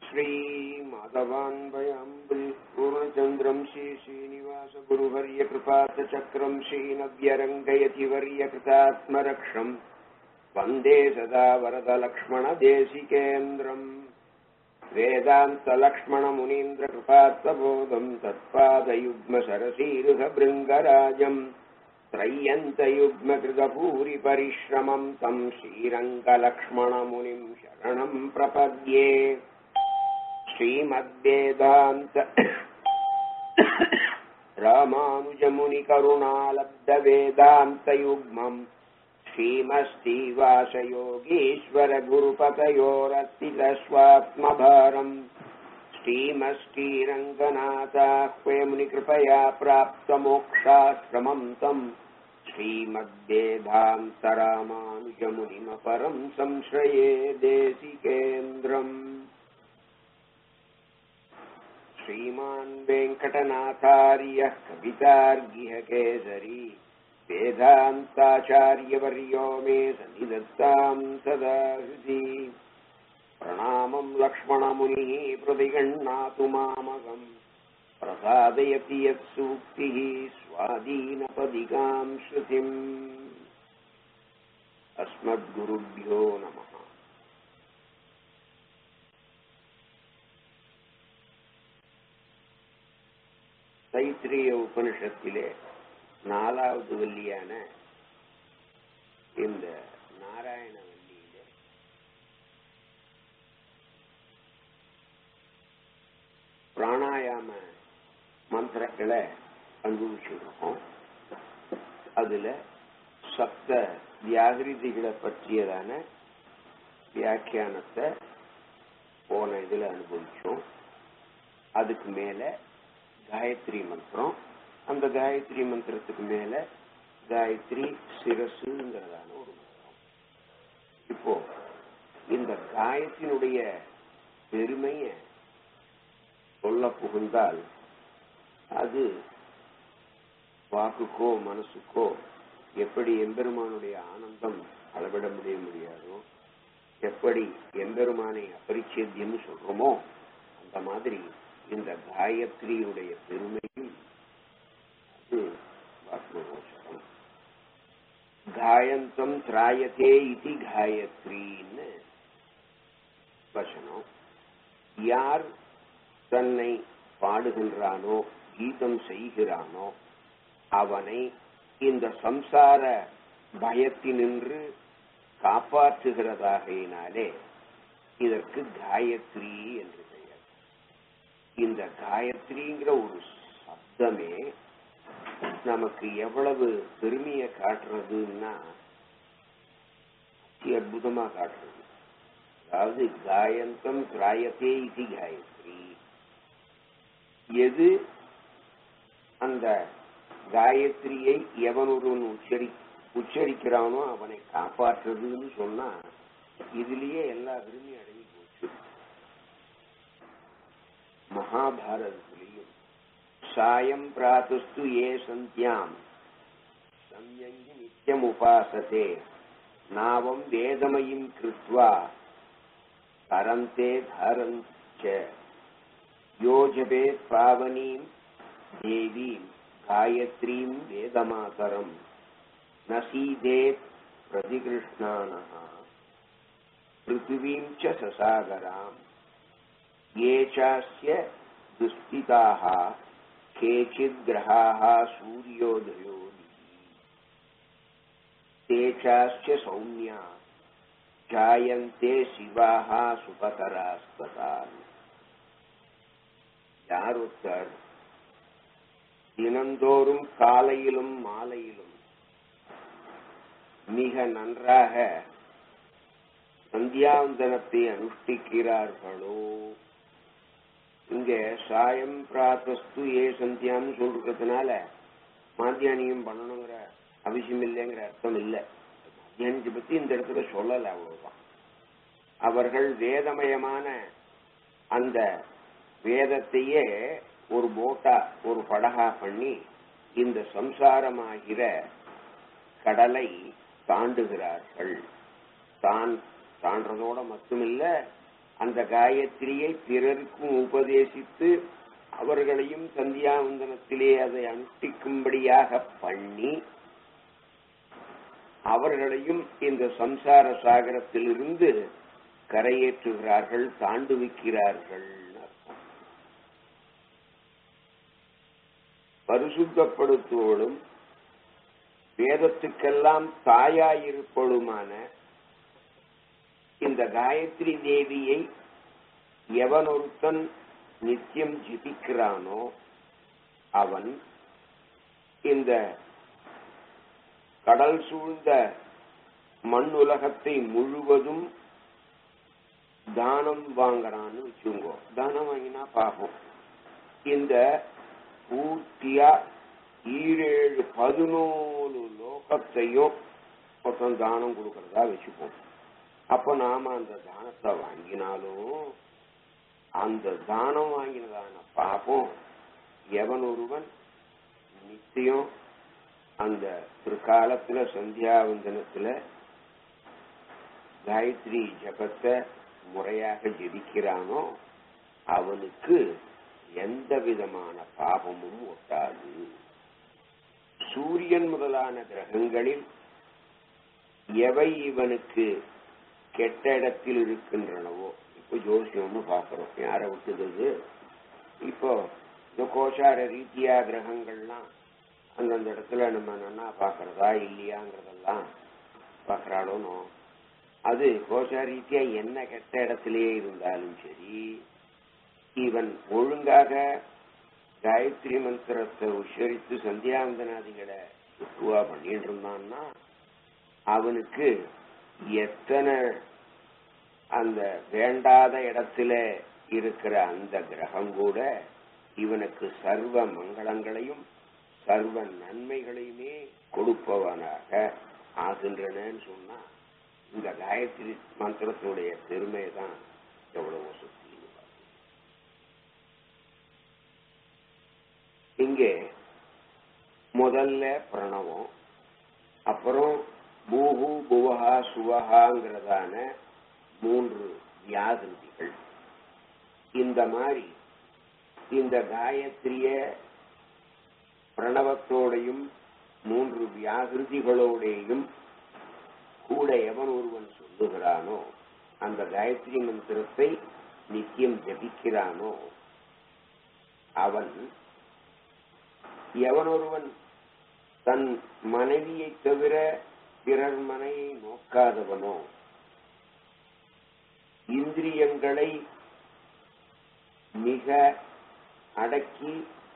श्रीमाधवान्वयाम्बुल् पूर्णचन्द्रम् श्रीश्रीनिवासगुरुवर्यकृपातचक्रम् श्रीनव्यरङ्गयति वर्यकृतात्मरक्षम् वन्दे सदा वरदलक्ष्मणदेशिकेन्द्रम् वेदान्तलक्ष्मणमुनीन्द्रकृपात्तबोधम् तत्पादयुग्मसरसीरुहभृङ्गराजम् त्रय्यन्तयुग्मकृतभूरिपरिश्रमम् तम् श्रीरङ्गलक्ष्मणमुनिम् शरणम् प्रपद्ये श्रीमद्वेदान्त रामानुजमुनिकरुणालब्धवेदान्तयुग्मम् श्रीमस्तीवासयोगीश्वरगुरुपतयोरर्पितस्वात्मभारम् श्रीमश्रीरङ्गनाथाह्वयमुनिकृपया प्राप्तमोक्षाश्रमम् तम् श्रीमद्वेदान्तरामानुजमुनिमपरम् संश्रये देशिकेन्द्रम् श्रीमान् वेङ्कटनाथार्यः कवितार्गिह केसरी वेदान्ताचार्यवर्यो मे सन्निधत्ताम् सदा हृदि प्रणामम् लक्ष्मणमुनिः प्रतिगण्णातु मामकम् प्रसादयति यत्सूक्तिः स्वाधीनपदिकाम् श्रुतिम् अस्मद्गुरुभ्यो नमः தைத்திரிய உபனிஷத்திலே நாலாவது வள்ளியான இந்த நாராயண வள்ளியிலே பிராணாயாம மந்திரங்களை அனுபவிச்சுருக்கோம் அதுல சப்த வியாகிருதிகளை பற்றியதான வியாக்கியானத்தை போன இதுல அனுபவிச்சோம் அதுக்கு மேல காயத்ரி மந்திரம் அந்த காயத்ரி மந்திரத்துக்கு மேல காயத்ரி சிரசுங்கிறதான ஒரு மந்திரம் இப்போ இந்த காயத்தினுடைய பெருமைய சொல்ல புகுந்தால் அது வாக்குக்கோ மனசுக்கோ எப்படி எம்பெருமானுடைய ஆனந்தம் அளவிட முடிய முடியாதோ எப்படி எம்பெருமானை அபரிச்சேத்தியம்னு சொல்றோமோ அந்த மாதிரி இந்த காயத்ரியுடைய பெருமையும் அது வாத்மகோஷரம் காயந்தம் திராயத்தே இது காயத்ரின்னு வசனம் யார் தன்னை பாடுகின்றானோ கீதம் செய்கிறானோ அவனை இந்த சம்சார பயத்தினின்று காப்பாற்றுகிறதாகையினாலே இதற்கு காயத்ரி என்று பெயர் இந்த காயத்ரிங்கிற ஒரு சப்தமே நமக்கு எவ்வளவு பெருமையை காட்டுறதுன்னா அதி அற்புதமா காட்டுறது அதாவது காயந்தம் கிராயத்தே இது காயத்ரி எது அந்த காயத்ரியை எவன் ஒருவன் உச்சரி உச்சரிக்கிறானோ அவனை காப்பாற்றுறதுன்னு சொன்னா இதுலயே எல்லா பெருமையும் அடங்கி போச்சு மகாபாரதத்திலையும் சாயம் பிராத்துஸ்து ஏ சந்தியாம் சம்யங்கி நித்தியம் உபாசத்தே நாவம் வேதமயும் கிருத்வா பரந்தே தரஞ்ச யோஜபே பாவனீம் தேவீம் காயத்ரீம் வேதமாதரம் நசீதே பிரதிகிருஷ்ணானः पृथिवीम् च ससागराम् ये चास्य दुस्थिताः केचिद्ग्रहाः सूर्योदयो ते चाश्च सौम्या जायन्ते शिवाः सुपतरास्ततान् யாரொருத்தர் தினந்தோறும் காலையிலும் மாலையிலும் மிக நன்றாக சந்தியாவந்தனத்தை அனுஷ்டிக்கிறார்களோ இங்க சாயம் பிராத்தஸ்து ஏ சந்தியான்னு சொல்றதுனால மாத்தியானியம் பண்ணணுங்கிற அவசியம் இல்லைங்கிற அர்த்தம் இல்லை மாத்தியானியத்தை பத்தி இந்த இடத்துல சொல்லல அவ்வளவுதான் அவர்கள் வேதமயமான அந்த வேதத்தையே ஒரு போட்டா ஒரு படகா பண்ணி இந்த சம்சாரமாகிற கடலை தாண்டுகிறார்கள் தான் தாண்டதோட மட்டுமில்ல அந்த காயத்ரியை பிறருக்கும் உபதேசித்து அவர்களையும் சந்தியாவந்தனத்திலே அதை அனுஷ்டிக்கும்படியாக பண்ணி அவர்களையும் இந்த சம்சார சாகரத்திலிருந்து கரையேற்றுகிறார்கள் தாண்டுவிக்கிறார்கள் பரிசுத்தப்படுத்துவோளும் வேதத்துக்கெல்லாம் தாயாயிருப்போளுமான இந்த காயத்ரி தேவியை எவன் ஒருத்தன் நித்தியம் ஜிபிக்கிறானோ அவன் இந்த கடல் சூழ்ந்த மண் உலகத்தை முழுவதும் தானம் வாங்குறான்னு வச்சுங்கோ தானம் வாங்கினா பாப்போம் இந்த பூர்த்தியா ஈரேழு பதினோரு லோகத்தையும் மொத்தம் தானம் கொடுக்கறதா வச்சுப்போம் அப்ப நாம அந்த தானத்தை வாங்கினாலும் அந்த தானம் வாங்கினதான பாப்போம் எவன் ஒருவன் நித்தியம் அந்த பிற்காலத்துல சந்தியாவந்தனத்துல காயத்ரி ஜபத்தை முறையாக ஜெபிக்கிறானோ அவனுக்கு எந்த விதமான பாபமும் ஒட்டாது சூரியன் முதலான கிரகங்களில் எவை இவனுக்கு கெட்ட இடத்தில் இருக்கின்றனவோ இப்போ ஜோசியம்னு பாக்குறோம் யார விட்டுது இப்போ இந்த கோஷார ரீதியா கிரகங்கள்லாம் அந்தந்த இடத்துல நம்ம நன்னா பாக்குறதா இல்லையாங்கிறதெல்லாம் பாக்குறாளோனோ அது கோஷா ரீதியா என்ன கெட்ட இடத்திலேயே இருந்தாலும் சரி இவன் ஒழுங்காக காயத்ரி மந்திரத்தை உச்சரித்து சந்தியாவந்தனாதிகளை சுற்றுவா பண்ணிட்டு இருந்தான்னா அவனுக்கு எத்தனை அந்த வேண்டாத இடத்துல இருக்கிற அந்த கிரகம் கூட இவனுக்கு சர்வ மங்களங்களையும் சர்வ நன்மைகளையுமே கொடுப்பவனாக ஆகின்றனன்னு சொன்னா இந்த காயத்ரி மந்திரத்தினுடைய பெருமை தான் எவ்வளவு சுத்தி இங்கே முதல்ல பிரணவம் அப்புறம் பூஹு புவஹா சுவஹாங்கிறதான மூன்று வியாகிருதிகள் இந்த மாதிரி இந்த காயத்ரிய பிரணவத்தோடையும் மூன்று வியாகிருதிகளோடையும் கூட எவன் ஒருவன் சொல்லுகிறானோ அந்த காயத்ரி மந்திரத்தை நித்தியம் ஜபிக்கிறானோ அவன் எவனொருவன் தன் மனைவியை தவிர பிறர் மனையை நோக்காதவனோ இந்திரியங்களை மிக அடக்கி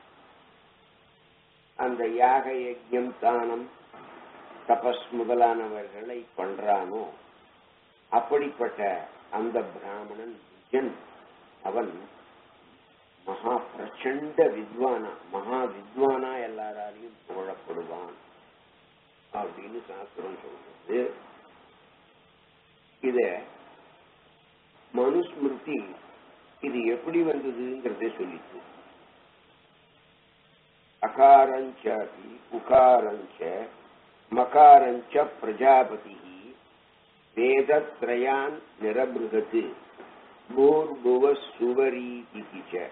அந்த யாக யஜ்யம் தானம் தபஸ் முதலானவர்களை பண்றானோ அப்படிப்பட்ட அந்த பிராமணன் விஜன் அவன் மகா பிரச்சண்ட வித்வானா மகா வித்வானா எல்லாராலையும் புகழப்படுவான் அப்படின்னு சாஸ்திரம் சொல்றது இத மனுஸ்மிருதி இது எப்படி வந்ததுங்கிறத சொல்லிச்சு அகாரஞ்ச உகாரஞ்ச மகாரஞ்ச பிரஜாபதி வேதத்ரயான் நிரபிருகத்து பூர்புவ சுவரீதி ச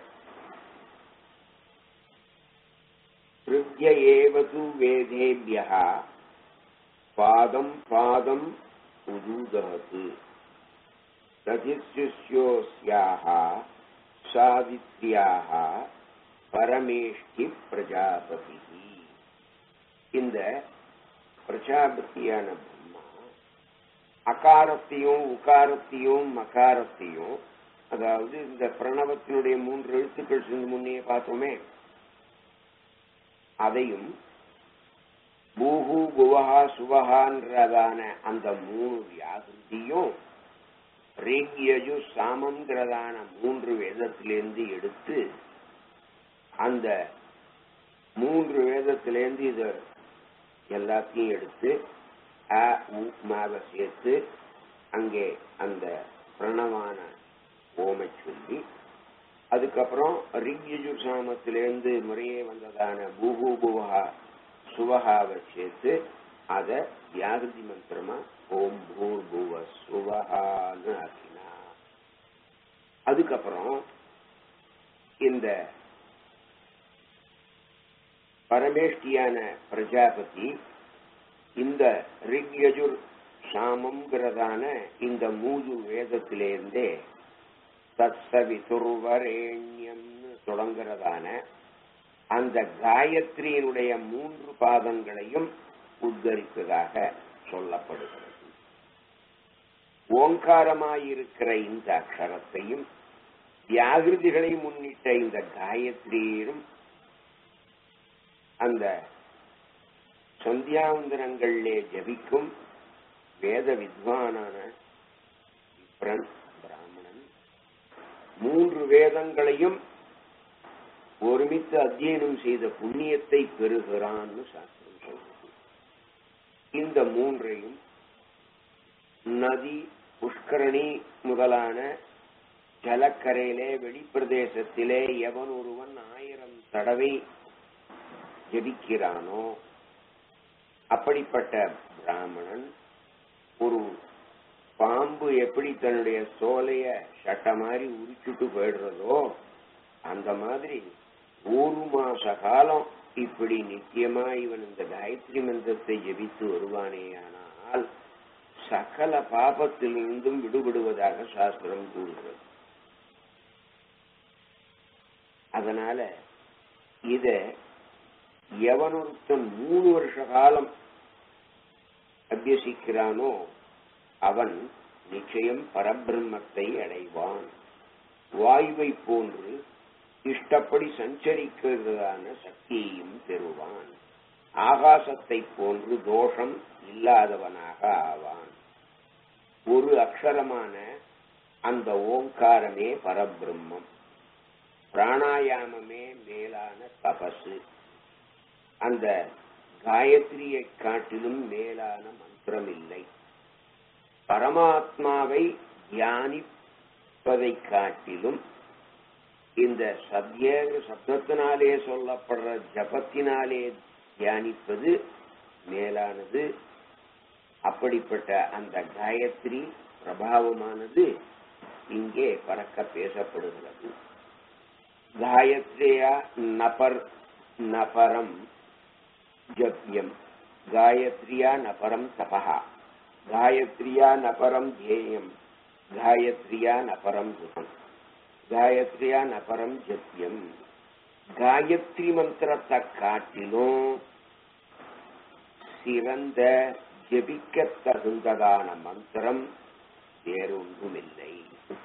हृद्य एव तु वेदेभ्यः पादम् पादम् उदूदहत् रथिस्योऽस्याः சாவித்ரியாக பரமேஷ்டி பிரஜாபதி இந்த பிரஜாபதியான பிரம்மா அகாரத்தையும் உகாரத்தையும் மகாரத்தையும் அதாவது இந்த பிரணவத்தினுடைய மூன்று எழுத்துக்கள் சென்று முன்னே பார்த்தோமே அதையும் பூஹு புவஹா சுவஹான்றதான அந்த மூணு வியாகிருதியும் ரேகியஜு சாமங்கிறதான மூன்று வேதத்திலேருந்து எடுத்து அந்த மூன்று வேதத்திலேருந்து இத எல்லாத்தையும் எடுத்து அ உ மாவை சேர்த்து அங்கே அந்த பிரணவான ஓமை சொல்லி அதுக்கப்புறம் ரிக்யஜு சாமத்திலேருந்து முறையே வந்ததான பூஹு புவஹா சுவஹாவை சேர்த்து அதை வியாகிருதி மந்திரமா ஓம் பூர் புவ சுவஹான்னு ஆக்கினா அதுக்கப்புறம் இந்த பரமேஷ்டியான பிரஜாபதி இந்த ரிக்யஜுர் சாமம்ங்கிறதான இந்த மூது வேதத்திலேருந்தே தத்சவிதுர்வரேண்யம்னு தொடங்குறதான அந்த காயத்ரியினுடைய மூன்று பாதங்களையும் உத்தரித்ததாக சொல்லப்படுகிறது ஓங்காரமாயிருக்கிற இந்த அக்ஷரத்தையும் வியாகிருதிகளை முன்னிட்ட இந்த காயத்ரியிலும் அந்த சந்தியாவந்தனங்களிலே ஜபிக்கும் வேத வித்வானான விப்ரன் பிராமணன் மூன்று வேதங்களையும் ஒருமித்து அத்தியனம் செய்த புண்ணியத்தை பெறுகிறான்னு சாஸ்திரம் சொல்றது இந்த மூன்றையும் நதி புஷ்கரணி முதலான ஜலக்கரையிலே வெளிப்பிரதேசத்திலே எவன் ஒருவன் ஆயிரம் தடவை ஜபிக்கிறானோ அப்படிப்பட்ட பிராமணன் ஒரு பாம்பு எப்படி தன்னுடைய சோலைய சட்ட மாதிரி உரிச்சுட்டு போயிடுறதோ அந்த மாதிரி ஒரு மாச காலம் இப்படி நித்தியமா இவன் இந்த காயத்ரி மந்திரத்தை ஜபித்து வருவானேயானால் சகல பாபத்திலிருந்தும் விடுபடுவதாக சாஸ்திரம் கூறுகிறது அதனால இத எவனொருத்தன் மூணு வருஷ காலம் அபியசிக்கிறானோ அவன் நிச்சயம் பரபிரம்மத்தை அடைவான் வாயுவை போன்று இஷ்டப்படி சஞ்சரிக்கிறதான சக்தியையும் பெறுவான் ஆகாசத்தை போன்று தோஷம் இல்லாதவனாக ஆவான் ஒரு அக்ஷரமான அந்த ஓங்காரமே பரபிரம்மம் பிராணாயாமமே மேலான தபசு அந்த காயத்ரியை காட்டிலும் மேலான மந்திரம் இல்லை பரமாத்மாவை தியானிப்பதை காட்டிலும் இந்த சத்ய சப்தத்தினாலே சொல்லப்படுற ஜபத்தினாலே தியானிப்பது மேலானது அப்படிப்பட்ட அந்த காயத்ரி பிரபாவமானது இங்கே பறக்க பேசப்படுகிறது காயத்ரியா நபர் நபரம் ஜப்யம் காயத்ரியா நபரம் தபா காயத்ரியா நபரம் தேயம் காயத்ரியா நபரம் சுகம் காயத்ரியா நபரம் ஜப்யம் காயத்ரி மந்திரத்தை காட்டிலும் சிறந்த ஜபிக்க தகுந்ததான மந்திரம் வேறொன்றுமில்லை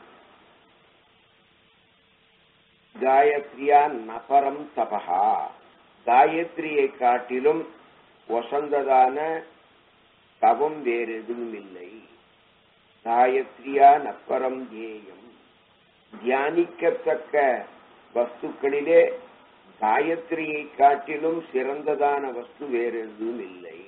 காயத்ரியா நபரம் தபா காயத்ரியை காட்டிலும் வசந்ததான தவம் வேறு எதுவும் இல்லை காயத்ரியா நப்பரம் தேயம் தியானிக்கத்தக்க வஸ்துக்களிலே காயத்ரியை காட்டிலும் சிறந்ததான வஸ்து வேறு எதுவும் இல்லை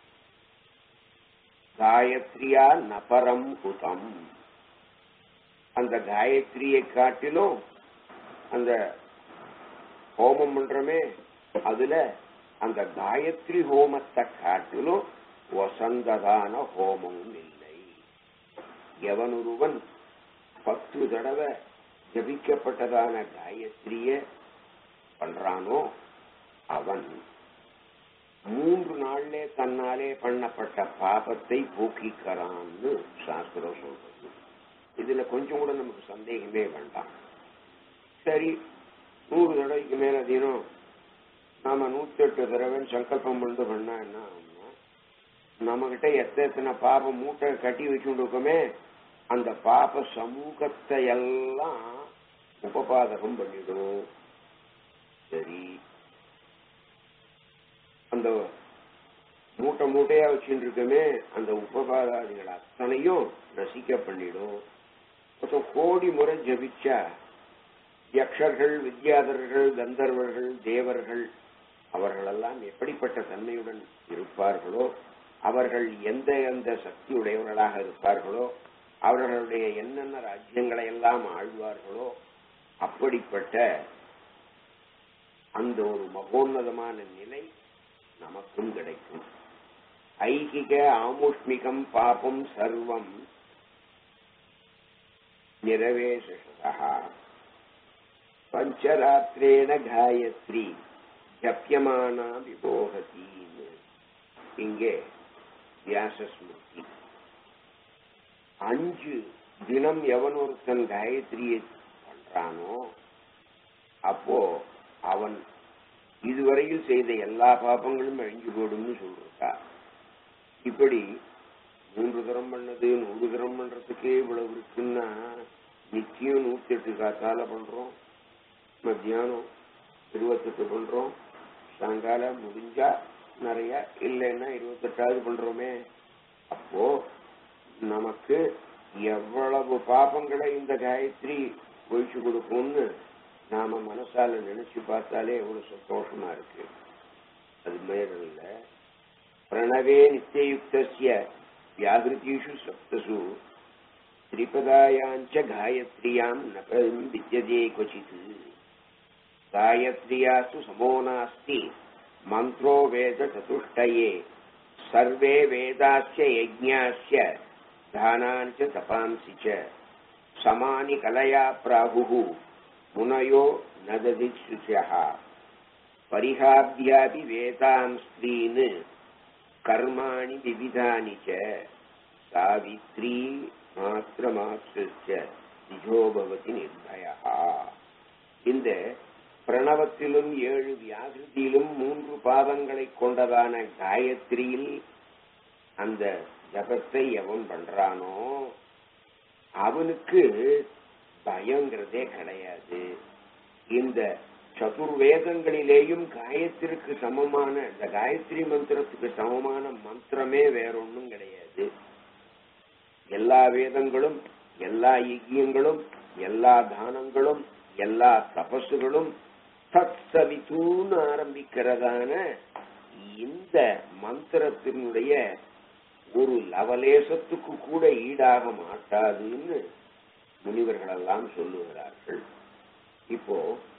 காயத்ரியா நபரம் குதம் அந்த காயத்ரியை காட்டிலும் அந்த ஹோமம் பண்றமே அதுல அந்த காயத்ரி ஹோமத்தை காட்டிலும் வசந்ததான ஹோமமும் இல்லை எவனொருவன் பத்து தடவை ஜபிக்கப்பட்டதான காயத்ரிய பண்றானோ அவன் மூன்று நாள்லே தன்னாலே பண்ணப்பட்ட பாபத்தை போக்கிக்கிறான்னு சாஸ்திரம் சொல்றது இதுல கொஞ்சம் கூட நமக்கு சந்தேகமே வேண்டாம் சரி நூறு தடவைக்கு மேல தினம் நாம நூத்தி எட்டு தடவைன்னு சங்கல்பம் பண்ணிட்டு பண்ணா என்ன ஆகும்னா நம்ம கிட்ட எத்தனை எத்தனை பாபம் மூட்டை கட்டி வச்சுட்டு இருக்கோமே அந்த பாப சமூகத்தை எல்லாம் உபபாதகம் பண்ணிடும் சரி அந்த மூட்டை மூட்டையா வச்சுட்டு இருக்கமே அந்த உபபாதாதிகள் அத்தனையும் ரசிக்க பண்ணிடும் மொத்தம் கோடி முறை ஜபிச்சா யக்ஷர்கள் வித்யாதர்கள் கந்தர்வர்கள் தேவர்கள் அவர்களெல்லாம் எப்படிப்பட்ட தன்மையுடன் இருப்பார்களோ அவர்கள் எந்த எந்த சக்தி உடையவர்களாக இருப்பார்களோ அவர்களுடைய என்னென்ன ராஜ்யங்களை எல்லாம் ஆழ்வார்களோ அப்படிப்பட்ட அந்த ஒரு மகோன்னதமான நிலை நமக்கும் கிடைக்கும் ஐகிக ஆமுஷ்மிகம் பாபம் சர்வம் நிரவேசா பஞ்சராத்திரேண காயத்ரி ஜப்பியமானா விபோகத்தின்னு இங்கே வியாசஸ்மிருதி அஞ்சு தினம் எவன் ஒருத்தன் காயத்ரியை பண்றானோ அப்போ அவன் இதுவரையில் செய்த எல்லா பாபங்களும் அழிஞ்சு போடும்னு சொல்றா இப்படி மூன்று தரம் பண்ணது நூறு தரம் பண்றதுக்கே இவ்வளவு இருக்குன்னா நிச்சயம் நூத்தி எட்டு காத்தால பண்றோம் மத்தியானம் இருபத்தெட்டு பண்றோம் சாயங்காலம் முடிஞ்சா நிறைய இல்லைன்னா இருபத்தெட்டாவது பண்றோமே அப்போ நமக்கு எவ்வளவு பாபங்களை இந்த காயத்ரி ஒழிச்சு கொடுக்கும்னு நாம மனசால நினைச்சு பார்த்தாலே எவ்வளவு சந்தோஷமா இருக்கு அது மேல பிரணவே நித்தியுக்திய வியாகிருதிஷு சப்தசு திரிபதாயாஞ்ச காயத்ரியாம் நபம் வித்தியதே கொச்சித் காயத்ரியாசு சமோ நாஸ்தி மந்திரோ வேத சதுஷ்டயே சர்வே வேதாஸ்ய யஜ்ஞாஸ்ய தானாஞ்ச தபாம்சி ச சமானி கலயா பிராகுः முனயோ நததிச்சுஷா பரிஹாபியாபி வேதாம் ஸ்திரீன் கர்மாணி விவிதானி ச சாவித்ரி மாத்திரமாத்திருச்ச நிஜோபவதி நிர்பயா இந்த பிரணவத்திலும் ஏழு வியாகிருதியிலும் மூன்று பாதங்களை கொண்டதான காயத்ரியில் அந்த ஜபத்தை எவன் பண்றானோ அவனுக்கு பயங்கிறதே கிடையாது இந்த சதுர்வேதங்களிலேயும் காயத்திற்கு சமமான இந்த காயத்ரி மந்திரத்துக்கு சமமான மந்திரமே வேறொன்னும் கிடையாது எல்லா வேதங்களும் எல்லா யஜ்யங்களும் எல்லா தானங்களும் எல்லா தபசுகளும் தத் சவிதூன்னு ஆரம்பிக்கிறதான இந்த மந்திரத்தினுடைய ஒரு லவலேசத்துக்கு கூட ஈடாக மாட்டாதுன்னு முனிவர்கள் எல்லாம் சொல்லுகிறார்கள் இப்போ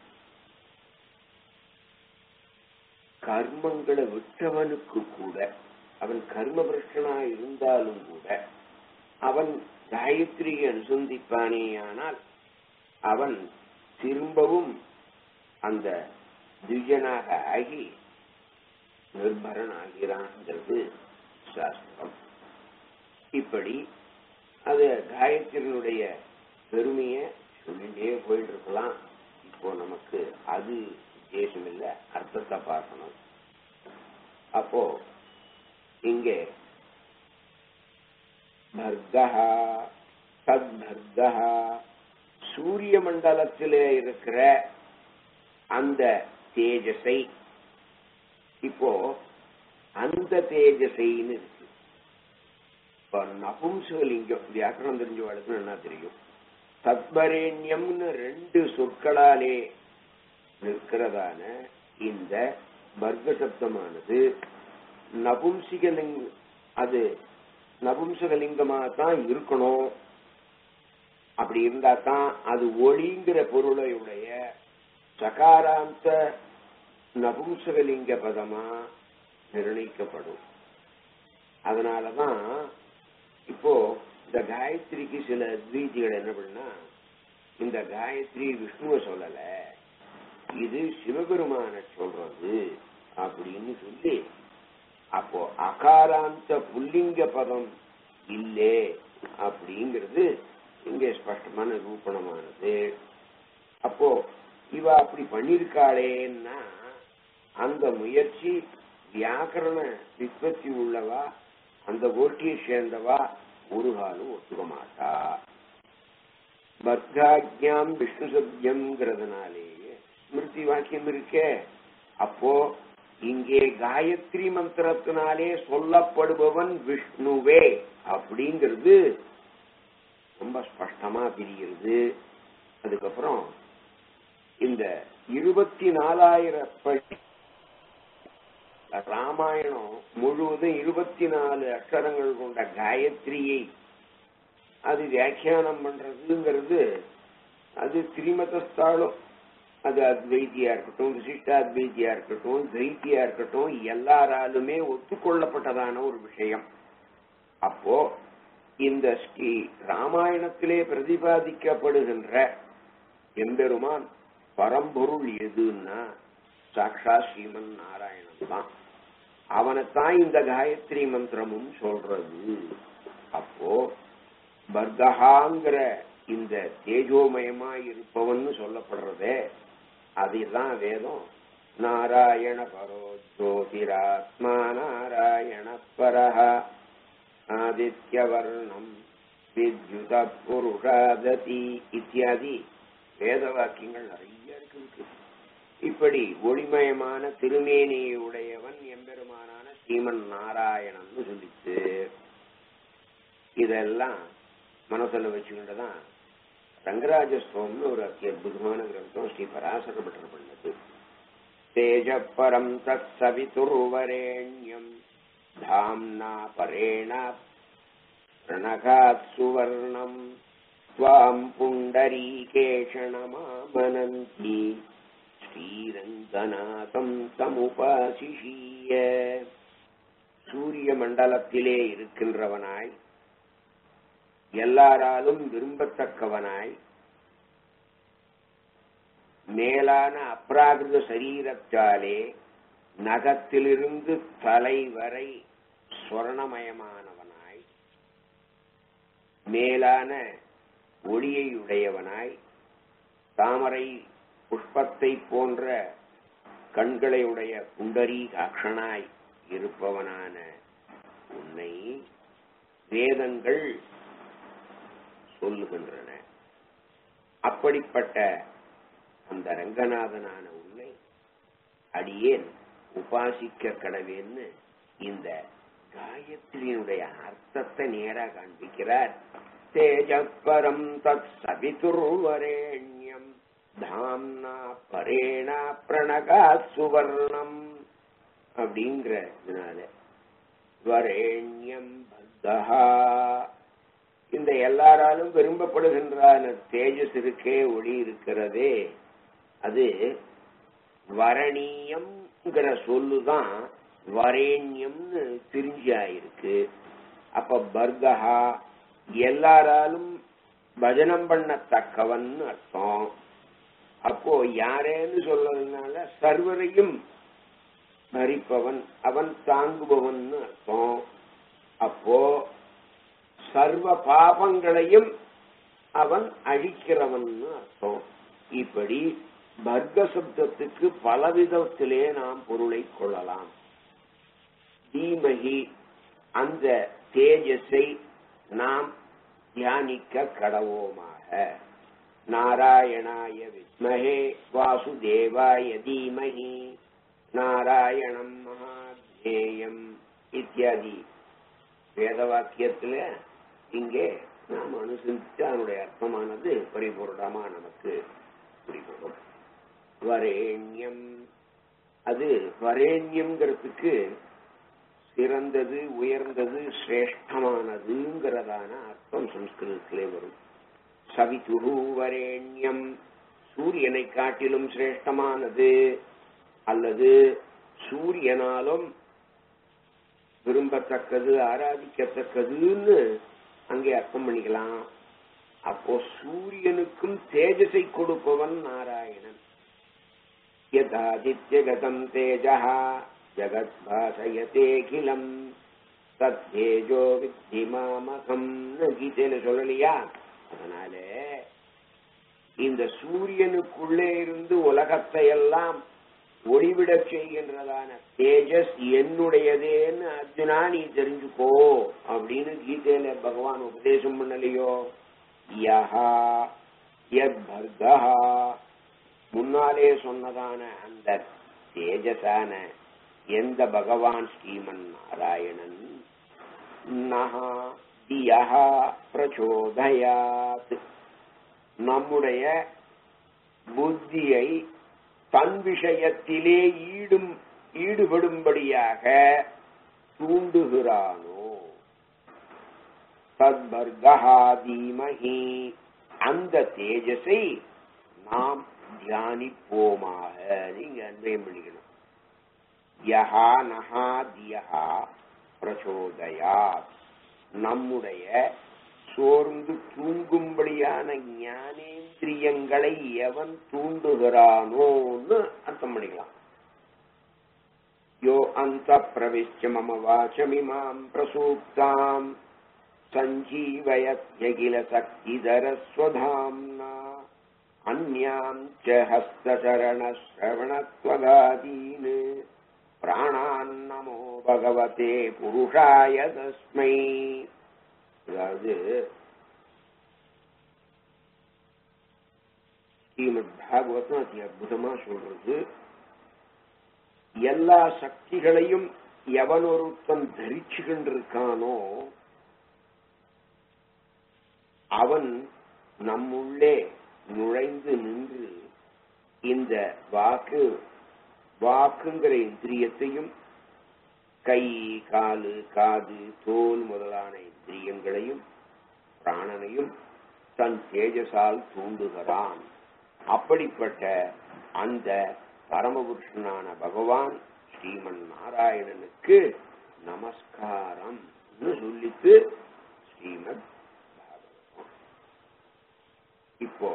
கர்மங்களை விட்டவனுக்கு கூட அவன் கர்மபிரஷ்டனா இருந்தாலும் கூட அவன் காயத்ரியை அனுசந்திப்பானேயானால் அவன் திரும்பவும் அந்த துஜனாக ஆகி நிர்பரன் ஆகிறான்ங்கிறது சாஸ்திரம் இப்படி அது காயத்ரியினுடைய பெருமையை சொல்லிட்டே போயிட்டு இருக்கலாம் இப்போ நமக்கு அது உத்தேசம் இல்ல அர்த்தத்தை பார்க்கணும் அப்போ இங்கே பர்கா தத்பர்கா சூரிய மண்டலத்திலே இருக்கிற அந்த தேஜஸை இப்போ அந்த தேஜஸைன்னு இருக்கு இப்ப நபும்சலிங்கம் வியாக்கரணம் தெரிஞ்சவாளுக்கு என்ன தெரியும் தத்பரேண்யம்னு ரெண்டு சொற்களாலே நிற்கிறதான இந்த வர்க்க சப்தமானது நபும்சிகலிங் அது நபும்சகலிங்கமா தான் இருக்கணும் அப்படி இருந்தா தான் அது ஒளிங்கிற பொருளை உடைய சகாராந்த நபும்சகலிங்க பதமா நிர்ணயிக்கப்படும் அதனாலதான் இப்போ இந்த காயத்ரிக்கு சில அத்வீதிகள் என்ன பண்ணா இந்த காயத்ரி விஷ்ணுவை சொல்லல இது சிவபெருமான சொல்றது அப்படின்னு சொல்லி அப்போ அகாராந்த புல்லிங்க பதம் இல்லே அப்படிங்கிறது இங்க ஸ்பஷ்டமான நிரூபணமானது அப்போ இவ அப்படி பண்ணிருக்காளேன்னா அந்த முயற்சி வியாக்கரண விற்பத்தி உள்ளவா அந்த கோட்டியை சேர்ந்தவா ஒரு காலம் ஒத்துக்க மாட்டா பர்காஜ்யாம் விஷ்ணு சப்யம்ங்கிறதுனாலேயே ஸ்மிருதி வாக்கியம் இருக்கே அப்போ இங்கே காயத்ரி மந்திரத்தினாலே சொல்லப்படுபவன் விஷ்ணுவே அப்படிங்கிறது ரொம்ப ஸ்பஷ்டமா தெரிகிறது அதுக்கப்புறம் இந்த இருபத்தி நாலாயிரப்படி ராமாயணம் முழுவதும் இருபத்தி நாலு அக்ஷரங்கள் கொண்ட காயத்ரியை அது வியாக்கியானம் பண்றதுங்கிறது அது திரிமதஸ்தாலும் அது அத்வைத்தியா இருக்கட்டும் விசிஷ்ட அத்வைத்தியா இருக்கட்டும் துவைத்தியா இருக்கட்டும் எல்லாராலுமே ஒத்துக்கொள்ளப்பட்டதான ஒரு விஷயம் அப்போ இந்த ஸ்ரீ ராமாயணத்திலே பிரதிபாதிக்கப்படுகின்ற எம்பெருமான் பரம்பொருள் எதுன்னா சாக்ஷா ஸ்ரீமன் நாராயணன் தான் அவனைத்தான் இந்த காயத்ரி மந்திரமும் சொல்றது அப்போ பர்கஹாங்கிற இந்த தேஜோமயமா இருப்பவன் சொல்லப்படுறதே அதுதான் வேதம் நாராயண பரோ ஜோதிராத்மா நாராயண பரஹ ஆதித்யவர்ணம் வித்யுத புருஷாததி இத்தியாதி வேத வாக்கியங்கள் நிறைய இருக்கு இப்படி ஒளிமயமான திருமேனியை உடையவன் எம்பெருமானான ஸ்ரீமன் நாராயணன் சொல்லிச்சு இதெல்லாம் மனசுல வச்சுக்கிட்டுதான் ரங்கராஜஸ்தவம்னு ஒரு அத்தி அற்புதமான கிரந்தம் ஸ்ரீ பராசர பட்டர் பண்ணது தேஜ பரம் தத் சவிதுர்வரேண்யம் தாம்னா பரேண பிரணகாத் சுவர்ணம் त्वाम् पुण्डरीकेशणमामनन्ति ஸ்ரீரங்கநாதம் தமுபாசிஷீய சூரிய மண்டலத்திலே இருக்கின்றவனாய் எல்லாராலும் விரும்பத்தக்கவனாய் மேலான அப்ராகிருத சரீரத்தாலே நகத்திலிருந்து தலை வரை ஸ்வர்ணமயமானவனாய் மேலான ஒளியை உடையவனாய் தாமரை புஷ்பத்தை போன்ற கண்களை உடைய புண்டரீகாட்சனாய் இருப்பவனான உன்னை வேதங்கள் சொல்லுகின்றன அப்படிப்பட்ட அந்த ரங்கநாதனான உன்னை அடியேன் உபாசிக்க கடவேன்னு இந்த காயத்ரியினுடைய அர்த்தத்தை நேரா காண்பிக்கிறார் தேஜப்பரம் தத் சவிதுர்வரேண்யம் தாம்னா பரேண பிரணகா சுவர்ணம் அப்படிங்கிறதுனால வரேண்யம் பத்தஹா இந்த எல்லாராலும் விரும்பப்படுகின்றான தேஜஸ் இருக்கே ஒளி இருக்கிறதே அது வரணீயம்ங்கிற சொல்லுதான் வரேண்யம்னு திரிஞ்சாயிருக்கு அப்ப பர்கஹா எல்லாராலும் பஜனம் பண்ணத்தக்கவன் அர்த்தம் அப்போ யாரேன்னு சொல்றதுனால சர்வரையும் மறிப்பவன் அவன் தாங்குபவன் அர்த்தம் அப்போ சர்வ பாபங்களையும் அவன் அழிக்கிறவன் அர்த்தம் இப்படி பர்க சப்தத்துக்கு பலவிதத்திலே நாம் பொருளை கொள்ளலாம் தீமகி அந்த தேஜஸை நாம் தியானிக்க கடவோமாக நாராயணாய வித்மஹே வாசுதேவாய தீமஹி நாராயணம் மகாத்யேயம் இத்தியாதி வேத வாக்கியத்துல இங்கே நாம் அனுசரித்து அதனுடைய அர்த்தமானது பரிபூர்ணமா நமக்கு புரிபடும் வரேண்யம் அது வரேண்யம்ங்கிறதுக்கு சிறந்தது உயர்ந்தது சிரேஷ்டமானதுங்கிறதான அர்த்தம் சம்ஸ்கிருதத்திலே வரும் சவிதுரு வரேண்யம் சூரியனை காட்டிலும் சிரேஷ்டமானது அல்லது சூரியனாலும் விரும்பத்தக்கது ஆராதிக்கத்தக்கதுன்னு அங்கே அர்த்தம் பண்ணிக்கலாம் அப்போ சூரியனுக்கும் தேஜஸை கொடுப்பவன் நாராயணன் யதாதித்யகதம் தேஜா ஜகத் பாசயதேகிலம் தத்தேஜோ வித்திமாமகம் கீதையில சொல்லலையா அதனால இந்த சூரியனுக்குள்ளே இருந்து உலகத்தை எல்லாம் ஒளிவிடச் செய்கின்றதான தேஜஸ் என்னுடையதேன்னு அர்ஜுனா நீ தெரிஞ்சுக்கோ அப்படின்னு கீதையில பகவான் உபதேசம் பண்ணலையோ யஹா யத் பர்கஹா முன்னாலே சொன்னதான அந்த தேஜஸான எந்த பகவான் ஸ்ரீமன் நாராயணன் நகா தியஹா பிரச்சோதயாத் நம்முடைய புத்தியை தன் விஷயத்திலே ஈடும் ஈடுபடும்படியாக தூண்டுகிறானோ தத்பர்கஹா தீமஹி அந்த தேஜஸை நாம் தியானிப்போமாக நீங்க அன்பயம் பண்ணிக்கணும் யஹா நஹா தியஹா பிரச்சோதயாத் நம்முடைய சோர்ந்து தூங்கும்படியான ஞானேந்திரியங்களை எவன் தூண்டுகிறானோன்னு அர்த்தம் பண்ணிக்கலாம் யோ அந்த பிரவிஷ்ய மம வாச்சமிமாம் பிரசூப்தாம் சஞ்சீவயத்யகில சக்திதரஸ்வதாம்னா அந்யாம் ச ஹஸ்தசரணஸ்ரவணத்வகாதீன் பிராணான் நமோ பகவதே புருஷாய தஸ்மை அதாவது ஸ்ரீமத் பாகவதம் அதி அற்புதமா சொல்றது எல்லா சக்திகளையும் எவன் ஒருத்தன் தரிச்சுகின்றிருக்கானோ அவன் நம்முள்ளே நுழைந்து நின்று இந்த வாக்கு வாக்குங்கிற இந்திரியத்தையும் கை காலு காது தோல் முதலான இந்திரியங்களையும் பிராணனையும் தன் தேஜசால் தூண்டுகிறான் அப்படிப்பட்ட அந்த பரமபுருஷனான பகவான் ஸ்ரீமன் நாராயணனுக்கு நமஸ்காரம் சொல்லித்து ஸ்ரீமத் பாகவதம் இப்போ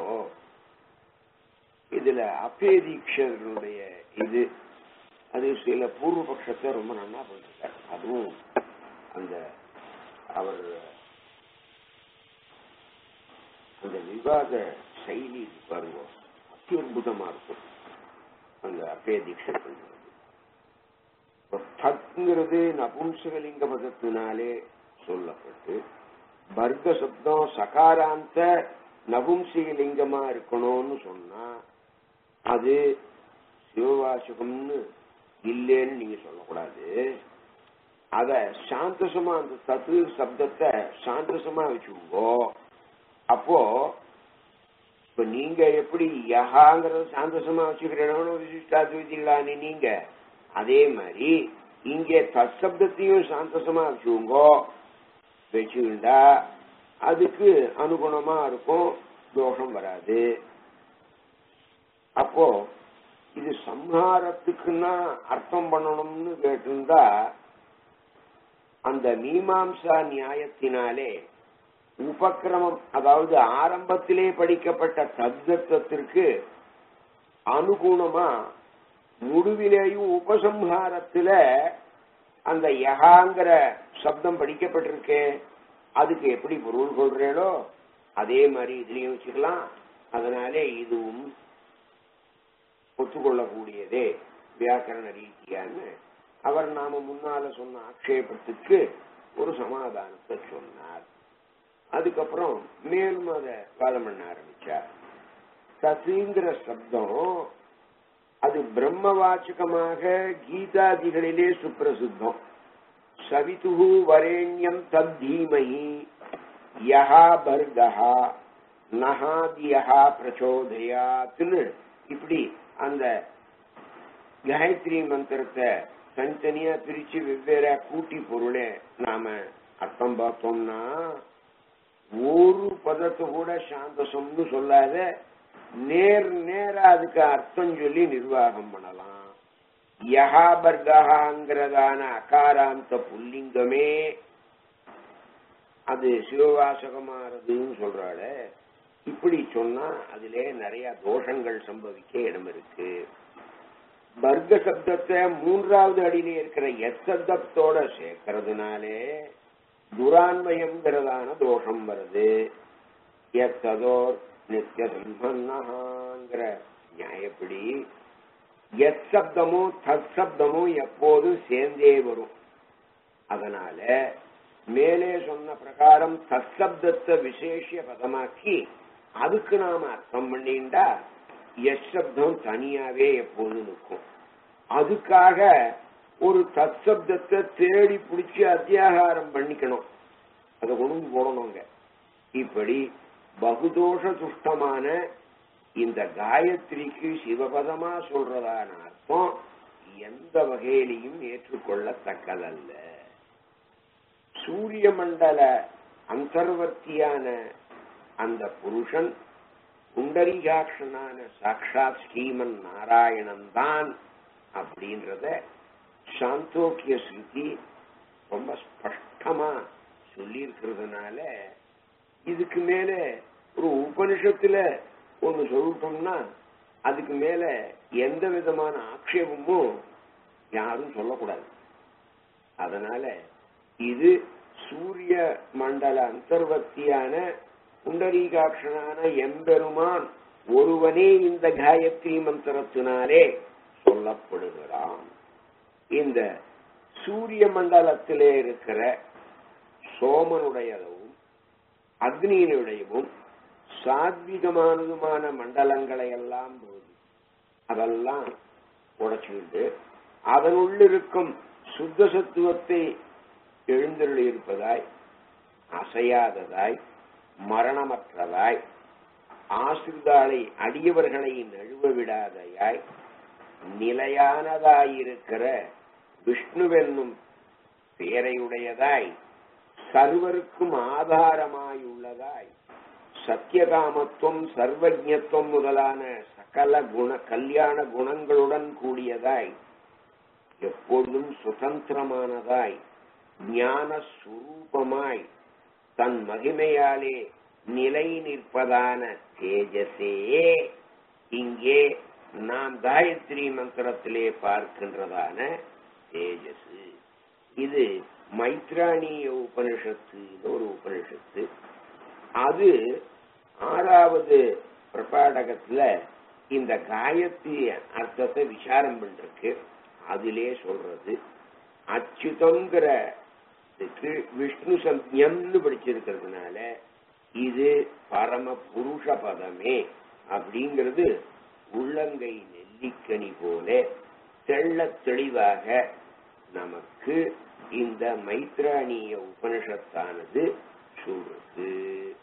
இதுல அப்பேதீக்ஷருடைய இது அது சில பூர்வ பட்சத்தை ரொம்ப நல்லா பண்ணிருக்கார் அதுவும் அந்த அவர் அந்த விவாத செயலி பாருங்க அத்தியுதமா இருக்கும் அந்த அப்பேதீக்ஷர் பண்றது தத்ங்கிறது நபும்சகலிங்க பதத்தினாலே சொல்லப்பட்டு வர்க்க சப்தம் சகாராந்த நபும்சகலிங்கமா இருக்கணும்னு சொன்னா அது சிவவாசகம்னு இல்லைன்னு நீங்க சொல்லக்கூடாது அத சாந்தசமா அந்த தத்து சப்தத்தை சாந்தசமா வச்சுக்கோ அப்போ இப்ப நீங்க எப்படி யஹாங்கிறத சாந்தசமா வச்சுக்கிறோம் விசிஷ்டாத்விதிகளானே நீங்க அதே மாதிரி இங்கே தற்சப்தத்தையும் சாந்தசமா வச்சுக்கோங்க வச்சுக்கிண்டா அதுக்கு அனுகுணமா இருக்கும் தோஷம் வராது அப்போ இது சம்ஹாரத்துக்குன்னா அர்த்தம் பண்ணணும்னு கேட்டிருந்தா அந்த மீமாம்சா நியாயத்தினாலே உபக்கிரமம் அதாவது ஆரம்பத்திலே படிக்கப்பட்ட தத்வத்திற்கு அனுகுணமா முடிவிலேயும் உபசம்ஹாரத்துல அந்த யகாங்கிற சப்தம் படிக்கப்பட்டிருக்கு அதுக்கு எப்படி பொருள் கொள்றேனோ அதே மாதிரி இதுலயும் வச்சுக்கலாம் அதனாலே இதுவும் ஒத்துக்கொள்ளக்கூடியதே வியாக்கரண ரீதியான்னு அவர் நாம முன்னால சொன்ன ஆக்ஷேபத்துக்கு ஒரு சமாதானத்தை சொன்னார் அதுக்கப்புறம் மேலும் அதை வாதம் பண்ண ஆரம்பிச்சார் சசிங்கிற சப்தம் அது பிரம்மவாச்சகமாக கீதாதிகளிலே சுப்பிரசித்தம் சவிதுகு வரேண்யம் தத்தீமகி யஹா பர்கஹா நஹாதியஹா பிரச்சோதயாத்னு இப்படி அந்த காயத்ரி மந்திரத்தை தனித்தனியா பிரிச்சு வெவ்வேறா கூட்டி பொருளை நாம அர்த்தம் பார்த்தோம்னா ஒரு பதத்தை கூட சாந்தசம்னு சொல்லாத நேர் நேரா அதுக்கு அர்த்தம் சொல்லி நிர்வாகம் பண்ணலாம் யகாபர்காங்கிறதான அகாராந்த புல்லிங்கமே அது சிவவாசகமானதுன்னு சொல்றாள் இப்படி சொன்னா அதிலே நிறைய தோஷங்கள் சம்பவிக்க இடம் இருக்கு வர்க்க சப்தத்தை மூன்றாவது அடியிலே இருக்கிற எச்சப்தத்தோட சேர்க்கறதுனாலே துரான்வயம்ங்கிறதான தோஷம் வருது எத்ததோர் நித்திய சம்பன்னாங்கிற நியாயப்படி எத் சப்தமும் தத் சப்தமும் எப்போதும் சேர்ந்தே வரும் அதனால மேலே சொன்ன பிரகாரம் தற்சப்தத்தை விசேஷ பதமாக்கி அதுக்கு நாம அர்த்தம் பண்ணிண்டா எஸ் சப்தம் தனியாவே எப்போதும் நிற்கும் அதுக்காக ஒரு தற்சப்தத்தை தேடி பிடிச்சி அத்தியாகாரம் பண்ணிக்கணும் அதை கொண்டு போடணுங்க இப்படி பகுதோஷ துஷ்டமான இந்த காயத்ரிக்கு சிவபதமா சொல்றதான அர்த்தம் எந்த வகையிலையும் ஏற்றுக்கொள்ளத்தக்கதல்ல சூரிய மண்டல அந்தர்வர்த்தியான அந்த புருஷன் குண்டரிகாட்சனான சாட்சாத் ஸ்ரீமன் நாராயணன் தான் அப்படின்றத சாந்தோக்கிய ஸ்ருதி ரொம்ப ஸ்பஷ்டமா சொல்லி இருக்கிறதுனால இதுக்கு மேல ஒரு உபனிஷத்துல ஒண்ணு சொல்லிட்டோம்னா அதுக்கு மேல எந்த விதமான ஆக்ஷேபமும் யாரும் சொல்லக்கூடாது அதனால இது சூரிய மண்டல அந்தர்வர்த்தியான புண்டரீகாட்சனான எம்பெருமான் ஒருவனே இந்த காயத்ரி மந்திரத்தினாலே சொல்லப்படுகிறான் இந்த சூரிய மண்டலத்திலே இருக்கிற சோமனுடையதும் அக்னியினுடையவும் சாத்விகமானதுமான மண்டலங்களை எல்லாம் போது அதெல்லாம் உடைச்சுக்கிட்டு அதனுள்ளிருக்கும் சுத்த சத்துவத்தை எழுந்தருளி இருப்பதாய் அசையாததாய் மரணமற்றதாய் ஆசிர்தாளை அடியவர்களை நழுவ விடாதயாய் நிலையானதாயிருக்கிற விஷ்ணுவென்னும் பேரையுடையதாய் சர்வருக்கும் ஆதாரமாயுள்ளதாய் சத்தியகாமத்துவம் சர்வஜத்துவம் முதலான சகல குண கல்யாண குணங்களுடன் கூடியதாய் எப்பொழுதும் சுதந்திரமானதாய் ஞான சுரூபமாய் தன் மகிமையாலே நிலை நிற்பதான தேஜசே இங்கே நாம் காயத்ரி மந்திரத்திலே பார்க்கின்றதான தேஜஸ் இது மைத்ராணிய உபனிஷத்து ஒரு உபனிஷத்து அது ஆறாவது பிரபாடகத்துல இந்த காயத்ரி அர்த்தத்தை விசாரம் பண்றதுக்கு அதிலே சொல்றது அச்சுதங்கிற விஷ்ணு சம்யம்னு படிச்சிருக்கிறதுனால இது பரம புருஷ பதமே அப்படிங்கிறது உள்ளங்கை நெல்லிக்கனி போல தெள்ள தெளிவாக நமக்கு இந்த மைத்ராணிய உபனிஷத்தானது சொல்றது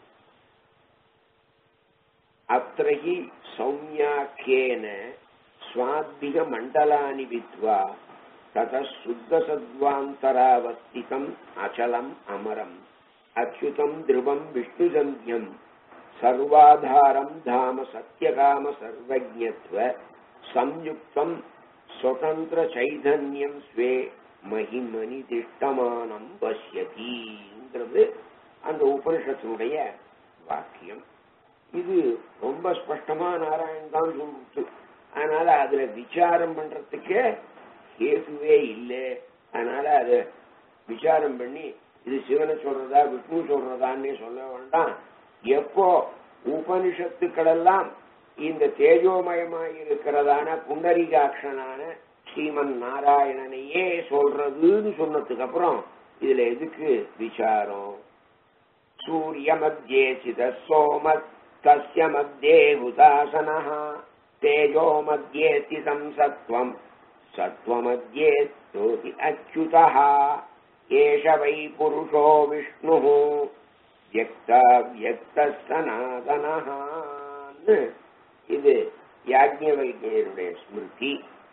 அத்திரகி சௌமியாக்கியேன ஸ்வாத்மிக மண்டலானி வித்வா தத சுத்த சத்வாந்தராவஸ்திதம் அச்சலம் அமரம் அச்சுதம் திருவம் விஷ்ணு சந்தியம் சர்வாதாரம் தாம சத்தியகாம சர்வஜத்வ சம்யுக்தம் சுதந்திர சைதன்யம் ஸ்வே மகிமணி திஷ்டமானம் பசியதிங்கிறது அந்த உபனிஷத்தினுடைய வாக்கியம் இது ரொம்ப ஸ்பஷ்டமா நாராயணன் தான் சொல்லிட்டு அதனால அதுல விசாரம் பண்றதுக்கு கேதுவே இல்லை அதனால அது விசாரம் பண்ணி இது சிவனை சொல்றதா விஷ்ணு சொல்றதான்னு சொல்ல வேண்டாம் எப்போ உபனிஷத்துக்கள் எல்லாம் இந்த தேஜோமயமாய் இருக்கிறதான புண்டரிகாட்சனான ஸ்ரீமன் நாராயணனையே சொல்றதுன்னு சொன்னதுக்கு அப்புறம் இதுல எதுக்கு விசாரம் சூரிய மத்தியே சித சோம தஸ்ய மத்தியே உதாசன தேஜோ மத்தியே ஸ்திதம் சத்வம் சத்வமத்தியே ஸ்தோதி அச்சுதா ஏஷ வை புருஷோ விஷ்ணு வியக்தா வியக்த சனாதனஹான்னு இது யாஜ்ஞவல்கியருடைய ஸ்மிருதி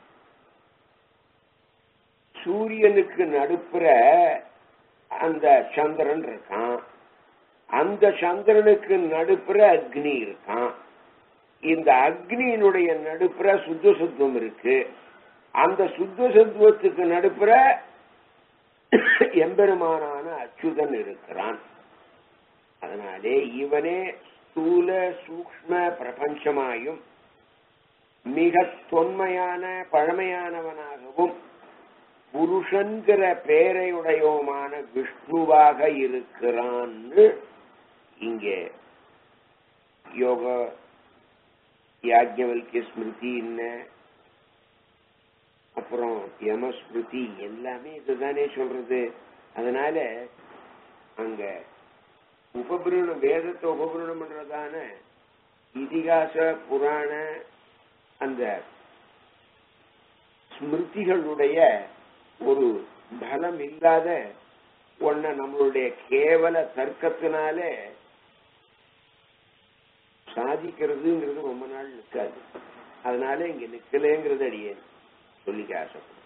சூரியனுக்கு நடுப்புற அந்த சந்திரன் இருக்கான் அந்த சந்திரனுக்கு நடுப்புற அக்னி இருக்கான் இந்த அக்னியினுடைய நடுப்புற சுத்த சுத்தம் இருக்கு அந்த சுத்த சத்துவத்துக்கு நடுப்புற எம்பெருமானான அச்சுதன் இருக்கிறான் அதனாலே இவனே ஸ்தூல சூக்ம பிரபஞ்சமாயும் மிக தொன்மையான பழமையானவனாகவும் புருஷன்கிற பேரையுடையவுமான விஷ்ணுவாக இருக்கிறான்னு இங்கே யோக யாஜ்ஞவல்கிய ஸ்மிருதி என்ன அப்புறம் யமஸ்மிருதி எல்லாமே இதுதானே சொல்றது அதனால அங்க உபபிரணம் வேதத்தை உபபிரணம் பண்றதான இதிகாச புராண அந்த ஸ்மிருதிகளுடைய ஒரு பலம் இல்லாத ஒன்ன நம்மளுடைய கேவல தர்க்கத்தினால சாதிக்கிறதுங்கிறது ரொம்ப நாள் நிற்காது அதனால இங்க நிக்கலேங்கிறது அடியேன் சொல்லிக்க ஆசைப்படுறேன்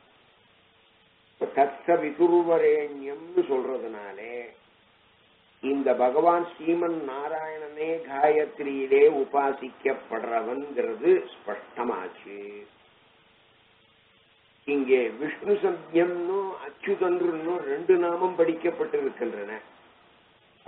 தத்த விதுர்வரேண்யம்னு சொல்றதுனாலே இந்த பகவான் ஸ்ரீமன் நாராயணனே காயத்ரியிலே உபாசிக்கப்படுறவன்கிறது ஸ்பஷ்டமாச்சு இங்கே விஷ்ணு சத்யம்னு அச்சுதன்றுன்னு ரெண்டு நாமம் படிக்கப்பட்டிருக்கின்றன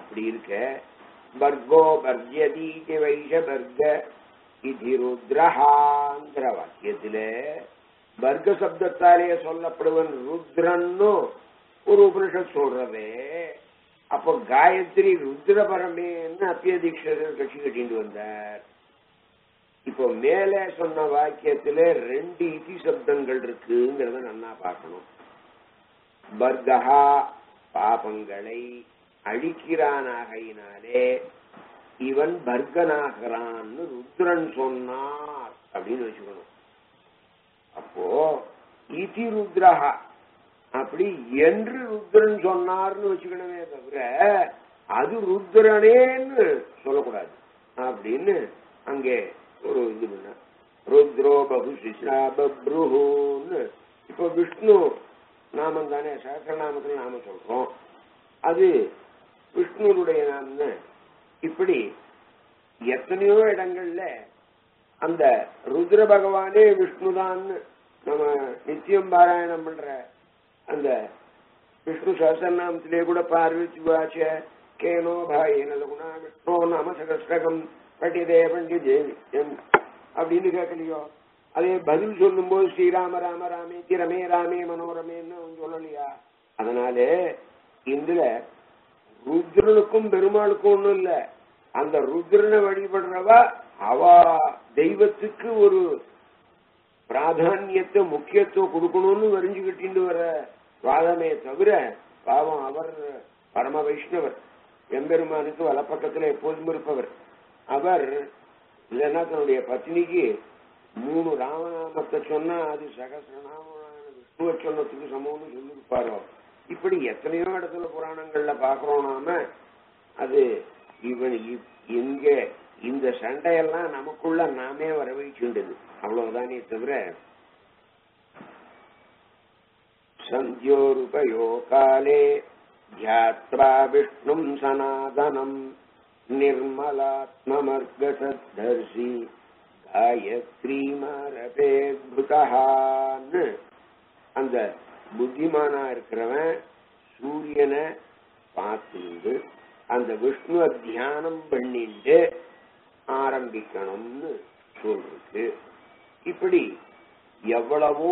அப்படி இருக்க பர்கோ பர்ஜதீதி வைஷ பர்க இது ருத்ரஹாங்கிற வாக்கியத்தில பர்க சப்தத்தாலே சொல்லப்படுவன் ருத்ரன்னு ஒரு உபனிஷத் சொல்றதே அப்போ காயத்ரி ருத்ர பரமேன்னு அப்பிய தீட்சதர் கட்சி கட்டிட்டு வந்தார் இப்போ மேலே சொன்ன வாக்கியத்துல ரெண்டு இதி சப்தங்கள் இருக்குங்கிறத நன்னா பார்க்கணும் பர்கஹா பாபங்களை அழிக்கிறானாகையினாலே இவன் பர்கனாகிறான்னு ருத்ரன் சொன்னார் அப்படின்னு வச்சுக்கணும் அப்போ இதி ருத்ரஹா அப்படி என்று ருத்ரன் சொன்னார்னு வச்சுக்கணுமே தவிர அது ருத்ரனேன்னு சொல்லக்கூடாது அப்படின்னு அங்கே ஒரு இது பண்ண ருத்ரோ பகுஷிஷா பப்ருஹூன்னு இப்போ விஷ்ணு நாமம் தானே சகசிரநாமத்தில் நாம சொல்றோம் அது விஷ்ணுனுடைய நாமன்னு இப்படி எத்தனையோ இடங்கள்ல அந்த ருத்ர பகவானே விஷ்ணுதான்னு நம்ம நித்தியம் பாராயணம் பண்ற அந்த விஷ்ணு சஹசிரநாமத்திலே கூட பார்வதி வாச்ச கேனோ பாயேன குணா விஷ்ணோ நாம சகஸ்ரகம் பண்டிதே பண்டிதே அப்படின்னு கேட்கலையோ அதே பதில் சொல்லும் போது ஸ்ரீராம ராம ராமே திரமே ராமே மனோரமேன்னு அவன் சொல்லலையா அதனாலே இதுல ருத்ரனுக்கும் பெருமாளுக்கும் ஒண்ணும் இல்ல அந்த ருத்ரனை வழிபடுறவ அவ தெய்வத்துக்கு ஒரு பிராதானியத்தை முக்கியத்துவம் கொடுக்கணும்னு வரிஞ்சுக்கிட்டு வர வாதமே தவிர பாவம் அவர் பரம வைஷ்ணவர் எம்பெருமானுக்கு வலப்பக்கத்துல எப்போதும் இருப்பவர் அவர் இல்லைன்னா தன்னுடைய பத்னிக்கு மூணு ராமநாமத்தை சொன்னா அது சகசிரநாமமான விஷ்ணுவை சொன்னதுக்கு சமம்னு சொல்லியிருப்பாரோ இப்படி எத்தனையோ இடத்துல புராணங்கள்ல பாக்குறோம் நாம அது இவன் இ- இங்க இந்த சண்டையெல்லாம் நமக்குள்ள நாமே வரவழைச்சுண்டது அவ்வளவுதானே தவிர சந்தியோருபயோ காலே ध्यात्वा विष्णुम् सनातनम् निर्मलात्ममर्गसद्धर्षि காயத்ரீமாரபேத்புதான்னு அந்த புத்திமானா இருக்கிறவன் சூரியனை பார்த்துண்டு அந்த விஷ்ணுவ தியானம் பண்ணிட்டு ஆரம்பிக்கணும்னு சொல்லிருக்கு இப்படி எவ்வளவோ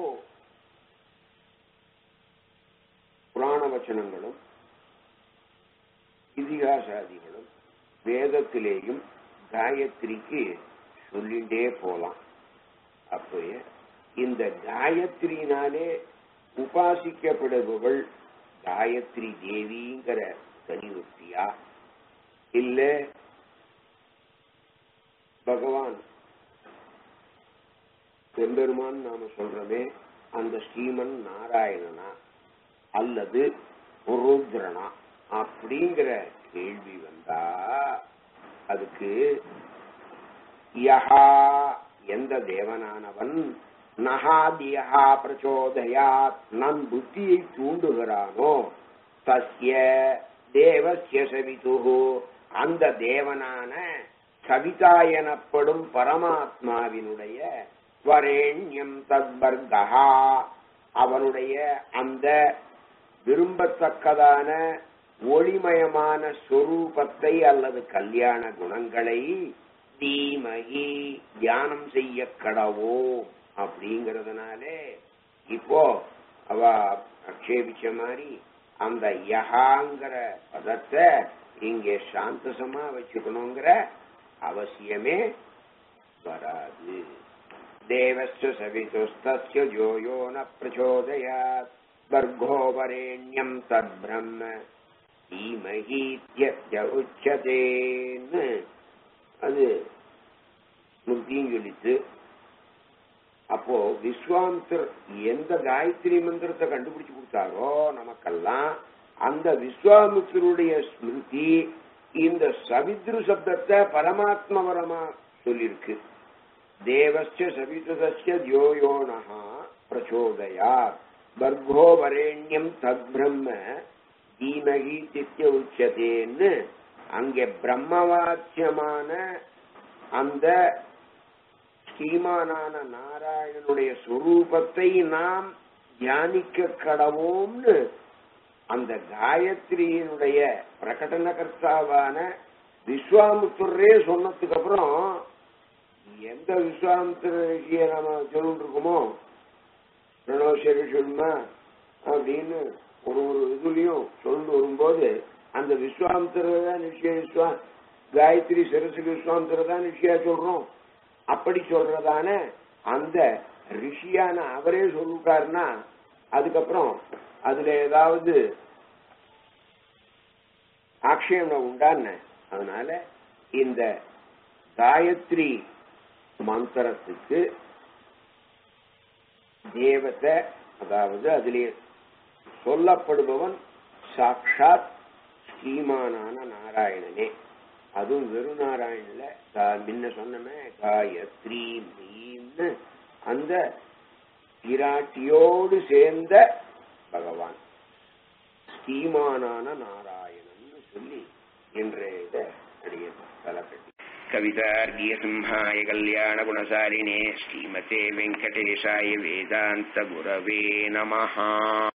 புராண வச்சனங்களும் இதிகாசாதிகளும் வேதத்திலேயும் காயத்ரிக்கு சொல்லிண்டே போலாம் அப்போ இந்த காயத்ரினாலே உபாசிக்கப்படுபவள் காயத்ரி தேவிங்கிற தனிவர்த்தியா இல்ல பகவான் பெரும்பெருமான் நாம சொல்றோமே அந்த ஸ்ரீமன் நாராயணனா அல்லது ருத்ரனா அப்படிங்கிற கேள்வி வந்தா அதுக்கு யஹா எந்த தேவனானவன் நகாதியா பிரச்சோதயாத் நன் புத்தியை தூண்டுகிறானோ தஸ்ய தேவஸ்ய சவிதுகு அந்த தேவனான கவிதா எனப்படும் பரமாத்மாவினுடைய வரேண்யம் தத்பர்கா அவனுடைய அந்த விரும்பத்தக்கதான ஒளிமயமான சொரூபத்தை அல்லது கல்யாண குணங்களை தீமகி தியானம் செய்ய கடவோ அப்படிங்கறதுனாலே இப்போ அவ ஆட்சேபிச்ச மாதிரி அந்த யகாங்கிற பதத்தை இங்கே சாந்தசமா வச்சுக்கணுங்கிற அவசியமே வராது தேவஸ்ய சவிதுஸ்தஸ்ய ஜோயோ ந பிரச்சோதயாத் வர்கோ வரேண்யம் தத்பிரம்ம தீமகீத்ய உச்சதேன்னு அது ஸ்மிருதியும் சொல்லித்து அப்போ விஸ்வாமித்தர் எந்த காயத்ரி மந்திரத்தை கண்டுபிடிச்சு கொடுத்தாரோ நமக்கெல்லாம் அந்த விஸ்வாமித்தருடைய ஸ்மிருதி இந்த சவித்ரு சப்தத்தை பரமாத்மவரமா சொல்லியிருக்கு தேவஸ்ய சவிதுதஸ்ய தியோயோனஹா பிரச்சோதயா பர்கோ வரேண்யம் தத்பிரம்ம தீமகி தித்ய உச்சதேன்னு அங்கே பிரம்மவாக்கியமான அந்த ஸ்ரீமானான நாராயணனுடைய சொரூபத்தை நாம் தியானிக்க கடவோம்னு அந்த காயத்ரியினுடைய பிரகடன கர்த்தாவான விஸ்வாமுத்தரே சொன்னதுக்கு அப்புறம் எந்த விஸ்வாமுத்திர நாம சொல்லிட்டு இருக்கோமோ பிரணவசரி சொல்லுமா அப்படின்னு ஒரு ஒரு இதுலயும் சொல்லிட்டு வரும்போது அந்த விஸ்வாமித்திர தான் நிச்சய விஸ்வா காயத்ரி சரஸ்வதி விஸ்வாமித்திர தான் நிச்சயா சொல்றோம் அப்படி சொல்றதான அந்த ரிஷியான அவரே சொல்லிட்டாருன்னா அதுக்கப்புறம் அதுல ஏதாவது ஆக்ஷேபம் உண்டான்னு அதனால இந்த காயத்ரி மந்திரத்துக்கு தேவத்தை அதாவது அதிலே சொல்லப்படுபவன் சாட்சாத் ஸ்ரீமானான நாராயணனே அதுவும் வெறும் நாராயணன்ல கா- முன்ன சொன்னமே காயத்ரி மீன்னு அந்த பிராட்டியோடு சேர்ந்த பகவான் ஸ்ரீமானான நாராயணன் சொல்லி இன்றைய இதை அடிய தலைப்பட்டி कवितार्गीयसिंहाय कल्याणगुणसारिणे श्रीमते वेङ्कटेशाय वेदान्तगुरवे नमः